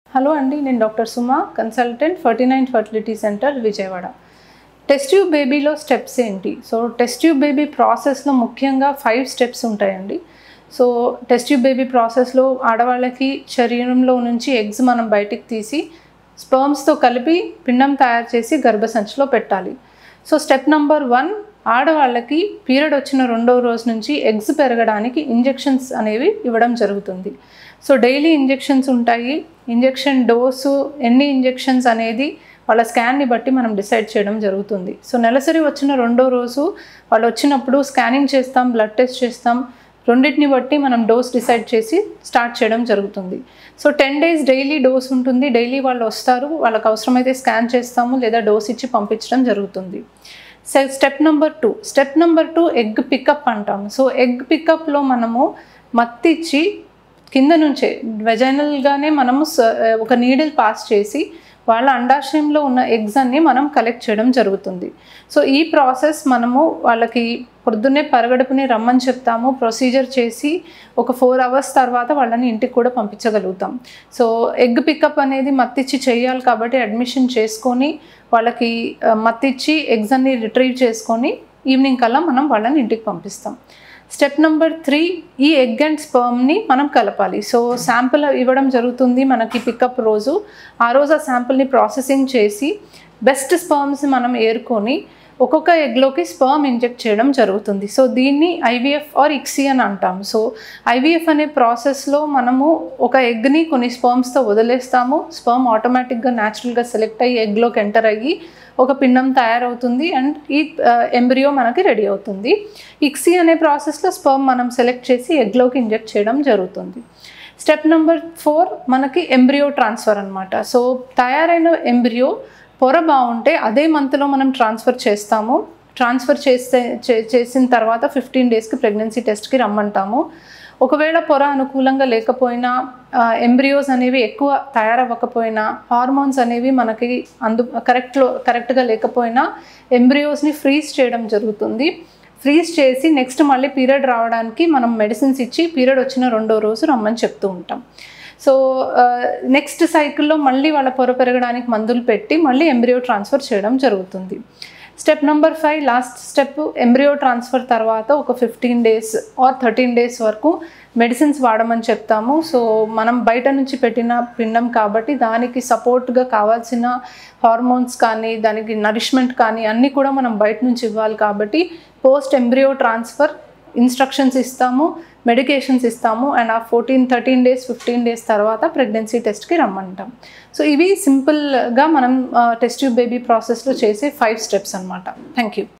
hello అండి నేను doctor Suma consultant Ferty nine fertility centre Vijayawada test tube బేబీలో స్టెప్స్ ఏంటి సో టెస్ట్ ట్యూబ్ బేబీ ప్రాసెస్లో ముఖ్యంగా ఫైవ్ స్టెప్స్ ఉంటాయండి సో టెస్ట్ ట్యూబ్ బేబీ ప్రాసెస్లో ఆడవాళ్ళకి శరీరంలో నుంచి ఎగ్స్ మనం బయటికి తీసి స్పర్మ్స్తో కలిపి పిండం తయారు చేసి గర్భసంచిలో పెట్టాలి సో స్టెప్ నెంబర్ వన్ ఆడవాళ్ళకి పీరియడ్ వచ్చిన రెండవ రోజు నుంచి ఎగ్స్ పెరగడానికి ఇంజెక్షన్స్ అనేవి ఇవ్వడం జరుగుతుంది సో డైలీ ఇంజెక్షన్స్ ఉంటాయి ఇంజెక్షన్ డోసు ఎన్ని ఇంజెక్షన్స్ అనేది వాళ్ళ స్కాన్ని బట్టి మనం డిసైడ్ చేయడం జరుగుతుంది సో నెలసరి వచ్చిన రెండో రోజు వాళ్ళు వచ్చినప్పుడు స్కానింగ్ చేస్తాం బ్లడ్ టెస్ట్ చేస్తాం రెండింటిని బట్టి మనం డోస్ డిసైడ్ చేసి స్టార్ట్ చేయడం జరుగుతుంది so ten days daily dose ఉంటుంది డైలీ వాళ్ళు వస్తారు వాళ్ళకి అవసరమైతే స్కాన్ చేస్తాము లేదా డోస్ ఇచ్చి పంపించడం జరుగుతుంది so step number two step number two egg pickup అంటాము సో ఎగ్ పికప్లో మనము మత్తిచ్చి కింద నుంచే వెజైనల్గానే మనము స- ఒక నీడిల్ పాస్ చేసి వాళ్ళ అండాశయంలో ఉన్న ఎగ్స్ అన్ని మనం కలెక్ట్ చేయడం జరుగుతుంది సో ఈ ప్రాసెస్ మనము వాళ్ళకి పొద్దున్నే పరగడుపుని రమ్మని చెప్తాము ప్రొసీజర్ చేసి ఒక ఫోర్ అవర్స్ తర్వాత వాళ్ళని ఇంటికి కూడా పంపించగలుగుతాం సో ఎగ్ పికప్ అనేది మత్తిచ్చి చేయాలి కాబట్టి అడ్మిషన్ చేసుకొని వాళ్ళకి ఆ, మత్తిచ్చి ఎగ్స్ అన్ని రిట్రీవ్ చేసుకొని ఈవినింగ్ కల్లా మనం వాళ్ళని ఇంటికి పంపిస్తాం స్టెప్ నెంబర్ త్రీ ఈ ఎగ్ అండ్ స్పర్మ్ని మనం కలపాలి సో శాంపుల్ ఇవ్వడం జరుగుతుంది మనకి పికప్ రోజు ఆ రోజు ఆ శాంపుల్ని ప్రాసెసింగ్ చేసి బెస్ట్ స్పర్మ్స్ మనం ఏరుకొని ఒక్కొక్క ఎగ్లోకి స్పర్మ్ ఇంజెక్ట్ చేయడం జరుగుతుంది సో దీన్ని ఐవీఎఫ్ ఆర్ ఇక్సీ అని అంటాం సో ఐవీఎఫ్ అనే ప్రాసెస్లో మనము ఒక ఎగ్ని కొన్ని స్పర్మ్స్తో వదిలేస్తాము స్పర్మ్ ఆటోమేటిక్గా న్యాచురల్గా సెలెక్ట్ అయ్యి ఎగ్లోకి ఎంటర్ అయ్యి ఒక పిండం తయారవుతుంది అండ్ ఈ ఎంబ్రియో మనకి రెడీ అవుతుంది ఇక్సీ అనే ప్రాసెస్లో స్పర్మ్ మనం సెలెక్ట్ చేసి ఎగ్లోకి ఇంజెక్ట్ చేయడం జరుగుతుంది స్టెప్ నెంబర్ ఫోర్ మనకి ఎంబ్రియో ట్రాన్స్ఫర్ అనమాట సో తయారైన ఎంబ్రియో పొర బాగుంటే అదే మంత్లో మనం ట్రాన్స్ఫర్ చేస్తాము ట్రాన్స్ఫర్ చేస్తే చే- చేసిన తర్వాత ఫిఫ్టీన్ డేస్కి ప్రెగ్నెన్సీ టెస్ట్కి రమ్మంటాము ఒకవేళ పొర అనుకూలంగా లేకపోయినా ఎంబ్రియోస్ అనేవి ఎక్కువ తయారవ్వకపోయినా హార్మోన్స్ అనేవి మనకి అందు కరెక్ట్లో కరెక్ట్గా లేకపోయినా ఎంబ్రియోస్ని ఫ్రీజ్ చేయడం జరుగుతుంది ఫ్రీజ్ చేసి నెక్స్ట్ మళ్ళీ పీరియడ్ రావడానికి మనం మెడిసిన్స్ ఇచ్చి పీరియడ్ వచ్చిన రెండో రోజు రమ్మని చెప్తూ ఉంటాం సో నెక్స్ట్ సైకిల్లో మళ్ళీ వాళ్ళ పొర పెరగడానికి మందులు పెట్టి మళ్ళీ ఎంబ్రియో ట్రాన్స్ఫర్ చేయడం జరుగుతుంది step number five last step embryo transfer తర్వాత ఒక fifteen days or thirteen days వరకు మెడిసిన్స్ వాడమని చెప్తాము సో మనం బయట నుంచి పెట్టిన పిండం కాబట్టి దానికి సపోర్ట్గా కావాల్సిన హార్మోన్స్ కానీ దానికి నరిష్మెంట్ కానీ అన్నీ కూడా మనం బయట నుంచి ఇవ్వాలి కాబట్టి పోస్ట్ ఎంబ్రియో ట్రాన్స్ఫర్ ఇన్స్ట్రక్షన్స్ ఇస్తాము మెడికేషన్స్ ఇస్తాము and uh fourteen thirteen days fifteen days తర్వాత ప్రెగ్నెన్సీ టెస్ట్కి రమ్మంటాం సో ఇవి సింపుల్గా మనం టెస్ట్ ట్యూబ్ బేబీ ప్రాసెస్లో చేసే ఫైవ్ స్టెప్స్ అనమాట థ్యాంక్ యూ